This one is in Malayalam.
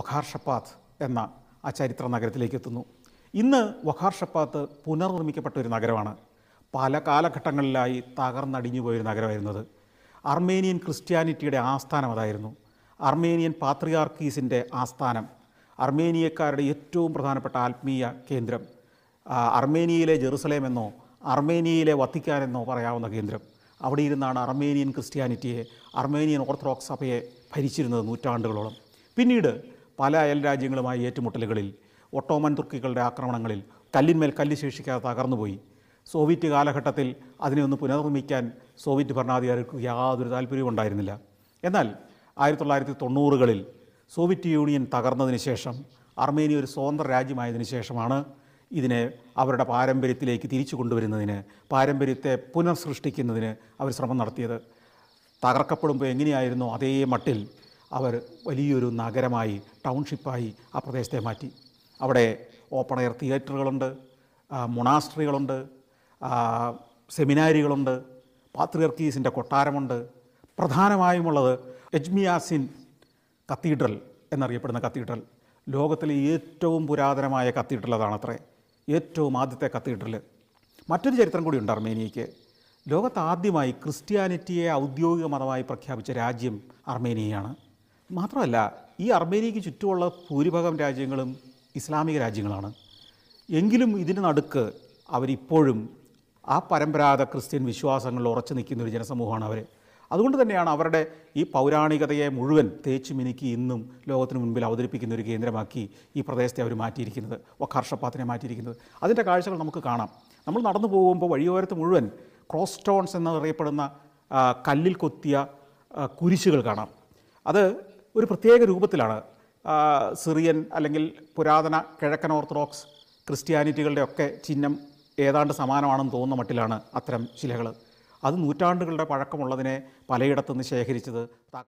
വഖാർ ഷപ്പാത്ത് എന്ന ആ ചരിത്ര നഗരത്തിലേക്ക് എത്തുന്നു ഇന്ന് വഖാർ ഷപ്പാത്ത് പുനർനിർമ്മിക്കപ്പെട്ട ഒരു നഗരമാണ് പല കാലഘട്ടങ്ങളിലായി തകർന്നടിഞ്ഞു പോയൊരു നഗരമായിരുന്നത് അർമേനിയൻ ക്രിസ്ത്യാനിറ്റിയുടെ ആസ്ഥാനം അതായിരുന്നു അർമേനിയൻ പാത്രിയാർക്കീസിൻ്റെ ആസ്ഥാനം അർമേനിയക്കാരുടെ ഏറ്റവും പ്രധാനപ്പെട്ട ആത്മീയ കേന്ദ്രം ആ, അർമേനിയയിലെ ജെറുസലേം എന്നോ അർമേനിയയിലെ വത്തിക്കാൻ എന്നോ പറയാവുന്ന കേന്ദ്രം അവിടെ ഇരുന്നാണ് അർമേനിയൻ ക്രിസ്ത്യാനിറ്റിയെ അർമേനിയൻ ഓർത്തഡോക്സ് സഭയെ ഭരിച്ചിരുന്നത് നൂറ്റാണ്ടുകളോളം പിന്നീട് പല അയൽ രാജ്യങ്ങളുമായി ഏറ്റുമുട്ടലുകളിൽ ഒട്ടോമൻ തുർക്കികളുടെ ആക്രമണങ്ങളിൽ കല്ലിന്മേൽ കല്ല് ശേഷിക്കാതെ തകർന്നുപോയി സോവിയറ്റ് കാലഘട്ടത്തിൽ അതിനെ ഒന്ന് പുനർനിർമ്മിക്കാൻ സോവിയറ്റ് ഭരണാധികാരികൾക്ക് യാതൊരു താല്പര്യവും ഉണ്ടായിരുന്നില്ല എന്നാൽ ആയിരത്തി തൊള്ളായിരത്തി തൊണ്ണൂറുകളിൽ സോവിയറ്റ് യൂണിയൻ തകർന്നതിന് ശേഷം അർമേനിയ ഒരു സ്വതന്ത്ര രാജ്യമായതിനു ശേഷമാണ് ഇതിനെ അവരുടെ പാരമ്പര്യത്തിലേക്ക് തിരിച്ചു കൊണ്ടുവരുന്നതിന് പാരമ്പര്യത്തെ പുനഃസൃഷ്ടിക്കുന്നതിന് അവർ ശ്രമം നടത്തിയത് തകർക്കപ്പെടുമ്പോൾ എങ്ങനെയായിരുന്നോ അതേ മട്ടിൽ അവർ വലിയൊരു നഗരമായി ടൗൺഷിപ്പായി ആ പ്രദേശത്തെ മാറ്റി അവിടെ ഓപ്പൺ എയർ തിയേറ്ററുകളുണ്ട് ആ, മൊണാസ്ട്രികളുണ്ട് ആ, സെമിനാരികളുണ്ട് പാത്രിയർക്കീസിൻ്റെ കൊട്ടാരമുണ്ട് പ്രധാനമായുമുള്ളത് എജ്മിയാസിൻ കത്തീഡ്രൽ എന്നറിയപ്പെടുന്ന കത്തീഡ്രൽ ലോകത്തിലെ ഏറ്റവും പുരാതനമായ കത്തീഡ്രൽ അതാണത്രേ ഏറ്റവും ആദ്യത്തെ കത്തീഡ്രൽ മറ്റൊരു ചരിത്രം കൂടിയുണ്ട് അർമേനിയയ്ക്ക് ലോകത്ത് ആദ്യമായി ക്രിസ്ത്യാനിറ്റിയെ ഔദ്യോഗിക മതമായി പ്രഖ്യാപിച്ച രാജ്യം അർമേനിയയാണ് മാത്രമല്ല ഈ അർമേനിയയ്ക്ക് ചുറ്റുമുള്ള ഭൂരിഭാഗം രാജ്യങ്ങളും ഇസ്ലാമിക രാജ്യങ്ങളാണ് എങ്കിലും ഇതിന് നടുക്ക് അവരിപ്പോഴും ആ പരമ്പരാഗത ക്രിസ്ത്യൻ വിശ്വാസങ്ങളിൽ ഉറച്ചു നിൽക്കുന്ന ഒരു ജനസമൂഹമാണ് അവർ അതുകൊണ്ട് തന്നെയാണ് അവരുടെ ഈ പൗരാണികതയെ മുഴുവൻ തേച്ച് മിനുക്കി ഇന്നും ലോകത്തിന് മുൻപിൽ അവതരിപ്പിക്കുന്ന ഒരു കേന്ദ്രമാക്കി ഈ പ്രദേശത്തെ അവർ മാറ്റിയിരിക്കുന്നത് വഖാർഷപ്പാത്തിനെ മാറ്റിയിരിക്കുന്നത് അതിൻ്റെ കാഴ്ചകൾ നമുക്ക് കാണാം നമ്മൾ നടന്നു പോകുമ്പോൾ വഴിയോരത്ത് മുഴുവൻ ക്രോസ് സ്റ്റോൺസ് എന്നറിയപ്പെടുന്ന ആ, കല്ലിൽ കൊത്തിയ ആ, കുരിശുകൾ കാണാം അത് ഒരു പ്രത്യേക രൂപത്തിലാണ് ആ, സിറിയൻ അല്ലെങ്കിൽ പുരാതന കിഴക്കൻ ഓർത്തഡോക്സ് ക്രിസ്ത്യാനിറ്റികളുടെ ഒക്കെ ചിഹ്നം ഏതാണ്ട് സമാനമാണെന്ന് തോന്നുന്ന മട്ടിലാണ് അത്തരം ശിലകൾ അത് നൂറ്റാണ്ടുകളുടെ പഴക്കമുള്ളതിനെ പലയിടത്തുനിന്ന് ശേഖരിച്ചത് ത-